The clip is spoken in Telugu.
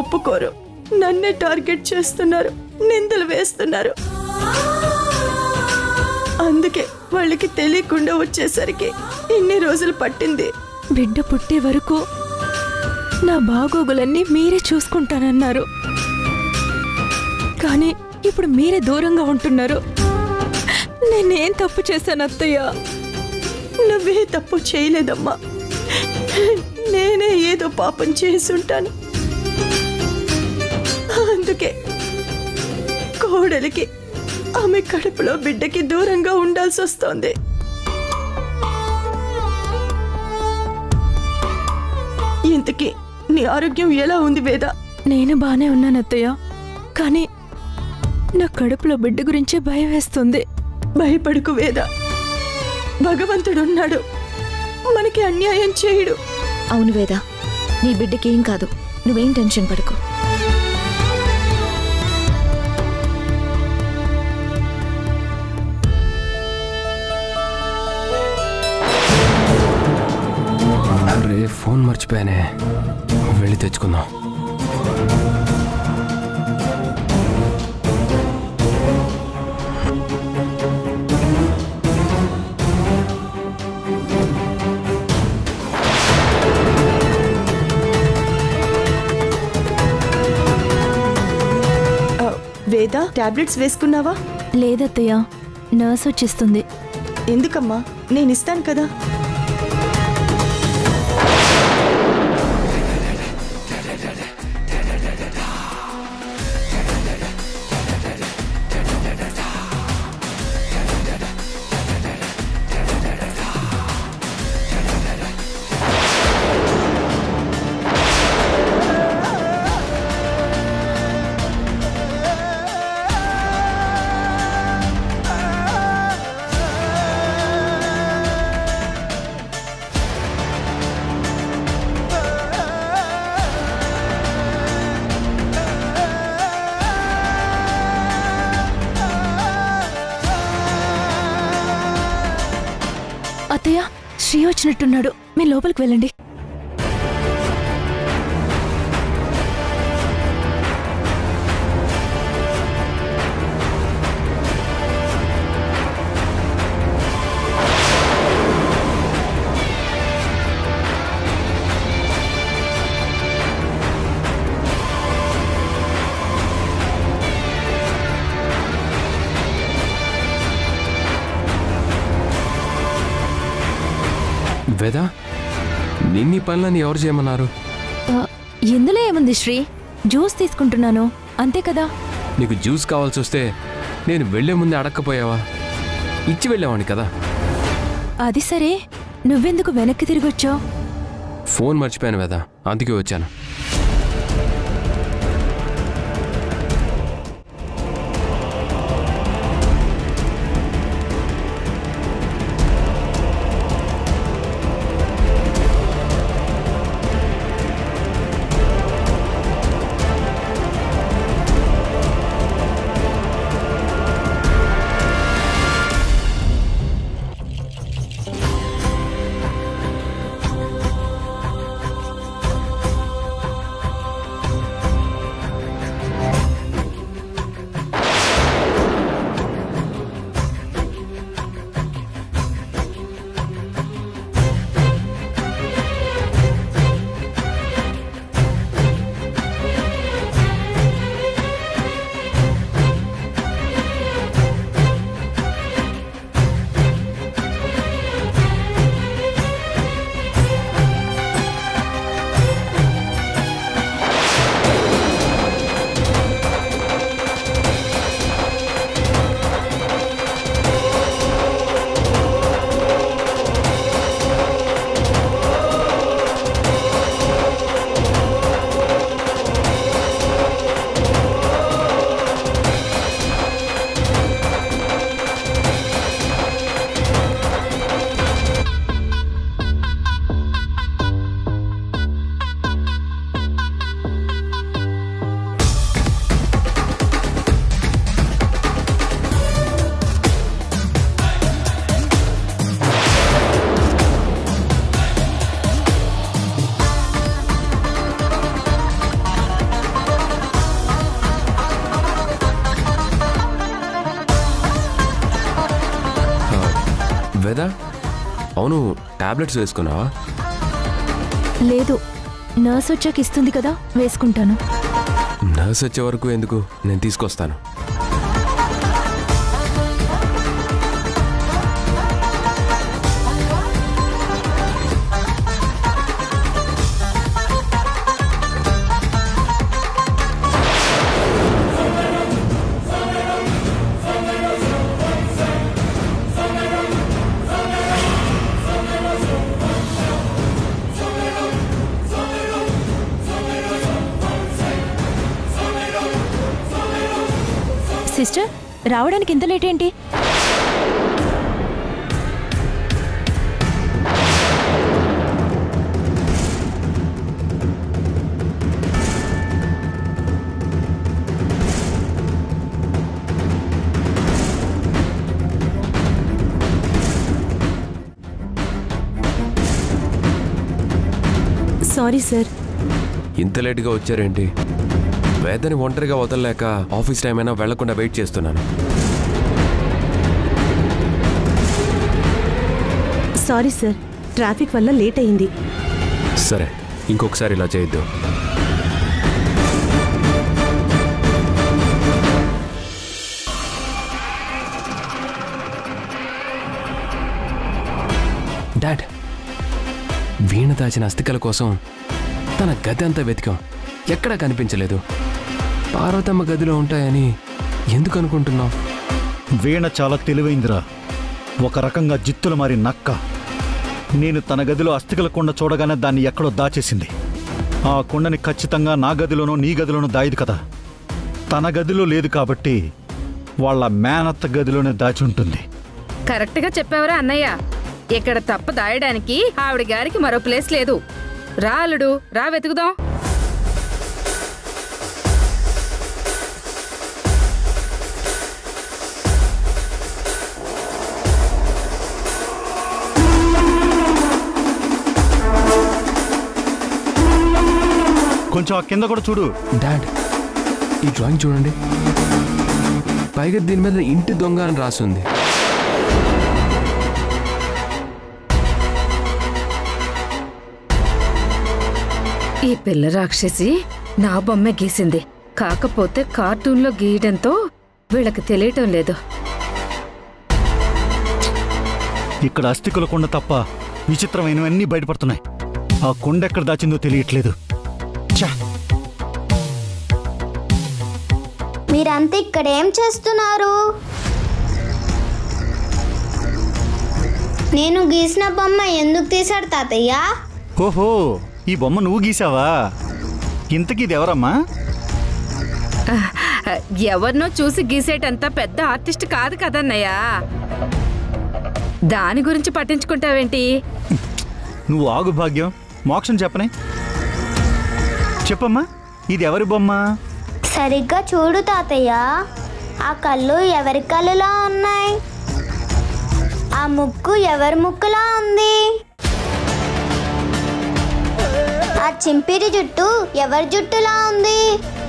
ఒప్పుకోరు నన్నే టార్గెట్ చేస్తున్నారు నిందలు వేస్తున్నారు అందుకే వాళ్ళకి తెలియకుండా వచ్చేసరికి ఇన్ని రోజులు పట్టింది బిడ్డ పుట్టే వరకు నా బాగోగులన్నీ మీరే చూసుకుంటానన్నారు కానీ ఇప్పుడు మీరే దూరంగా ఉంటున్నారు నేనేం తప్పు చేశాను అత్తయ్య నువ్వే తప్పు చేయలేదమ్మా నేనే ఏదో పాపం చేసుంటాను అందుకే కోడలికి ఆమె కడుపులో బిడ్డకి దూరంగా ఉండాల్సి వస్తోంది ఇంతకీ నీ ఆరోగ్యం ఎలా ఉంది వేద నేను బానే ఉన్నాను అత్తయ్య కానీ నా కడుపులో బిడ్డ గురించే భయం వేస్తుంది భయపడుకు వేద భగవంతుడున్నాడు మనకి అన్యాయం చేయడు అవును వేద నీ బిడ్డకి ఏం కాదు నువ్వేం టెన్షన్ పడకు రే ఫోన్ మర్చిపోయానే వెళ్ళి తెచ్చుకుందాం ఆ, వేద టాబ్లెట్స్ వేసుకున్నావా లేదత్తయ్య నర్స్ వచ్చిస్తుంది ఎందుకమ్మా నేను ఇస్తాను కదా అత్తయ్య శ్రీ వచ్చినట్టున్నాడు మీరు లోపలికి వెళ్ళండి వేద నిన్ని పనులని ఎవరు చేయమన్నారు ఆ, ఇందులో ఏముంది శ్రీ జ్యూస్ తీసుకుంటున్నాను అంతే కదా నీకు జ్యూస్ కావాల్సి వస్తే నేను వెళ్లే ముందే అడక్కపోయావా ఇచ్చి వెళ్ళేవాడిని కదా అది సరే నువ్వెందుకు వెనక్కి తిరిగొచ్చావు ఫోన్ మర్చిపోయాను వేద అందుకే వచ్చాను వేదా అవును టాబ్లెట్స్ వేసుకున్నావా లేదు నర్స్ వచ్చాక ఇస్తుంది కదా వేసుకుంటాను నర్స్ వచ్చే వరకు ఎందుకు నేను తీసుకొస్తాను సిస్టర్ రావడానికి ఇంత లేట్ ఏంటి సారీ సార్ ఇంత లేట్గా వచ్చారేంటి వేదని ఒంటరిగా వదలలేక ఆఫీస్ టైం అయినా వెళ్లకుండా వెయిట్ చేస్తున్నాను సారీ సార్ ట్రాఫిక్ వల్ల లేట్ అయింది సరే ఇంకొకసారి ఇలా చేయొద్దు డాడ్ వీణ దాచిన అస్థికల కోసం తన గది అంతా వెతికాం ఎక్కడా కనిపించలేదు పార్వతమ్మ గదిలో ఉంటాయని ఎందుకు అనుకుంటున్నావు వీణ చాలా తెలివైందిరా ఒక రకంగా జిత్తుల మారి నక్క నేను తన గదిలో అస్థికల కుండ చూడగానే దాన్ని ఎక్కడో దాచేసింది ఆ కుండని ఖచ్చితంగా నా గదిలోనో నీ గదిలోనో దాయదు కదా తన గదిలో లేదు కాబట్టి వాళ్ళ మేనత్త గదిలోనే దాచి ఉంటుంది కరెక్ట్గా చెప్పావురా అన్నయ్య ఇక్కడ తప్ప దాయడానికి ఆవిడ గారికి మరో ప్లేస్ లేదు రా అల్లుడు రా వెతుకుదాం కొంచెం ఆ కింద కూడా చూడు డాడ్ ఈ డ్రాయింగ్ చూడండి పైగా దీని మీద ఇంటి దొంగ అని రాసుంది ఈ పిల్ల రాక్షసి నా బొమ్మ గీసింది కాకపోతే కార్టూన్లో గీయడంతో వీళ్ళకి తెలియటం లేదు ఇక్కడ అస్థికుల కుండ తప్ప విచిత్రమైనవన్నీ బయటపడుతున్నాయి ఆ కుండ ఎక్కడ దాచిందో తెలియట్లేదు ఛా మీరంతా ఇక్కడ ఏం చేస్తున్నారు నేను గీసిన బొమ్మ ఎందుకు తీశాడు తాతయ్య ఓహో ఈ బొమ్మ నువ్వు గీసావా ఇంతకీ ఇది ఎవరమ్మా ఎవరినో చూసి గీసేటంత పెద్ద ఆర్టిస్ట్ కాదు కదన్నయ్య దాని గురించి పట్టించుకుంటావేంటి నువ్వు ఆగు భాగ్యం మోక్షం చెప్పనే చెప్పమ్మా ఇది ఎవరి బొమ్మ సరిగ్గా చూడు తాతయ్య ఆ కళ్ళు ఎవరి కళ్ళులా ఉన్నాయి ఆ ముక్కు ఎవరి ముక్కులా ఉంది ఆ చింపిరి జుట్టు ఎవరి జుట్టులా ఉంది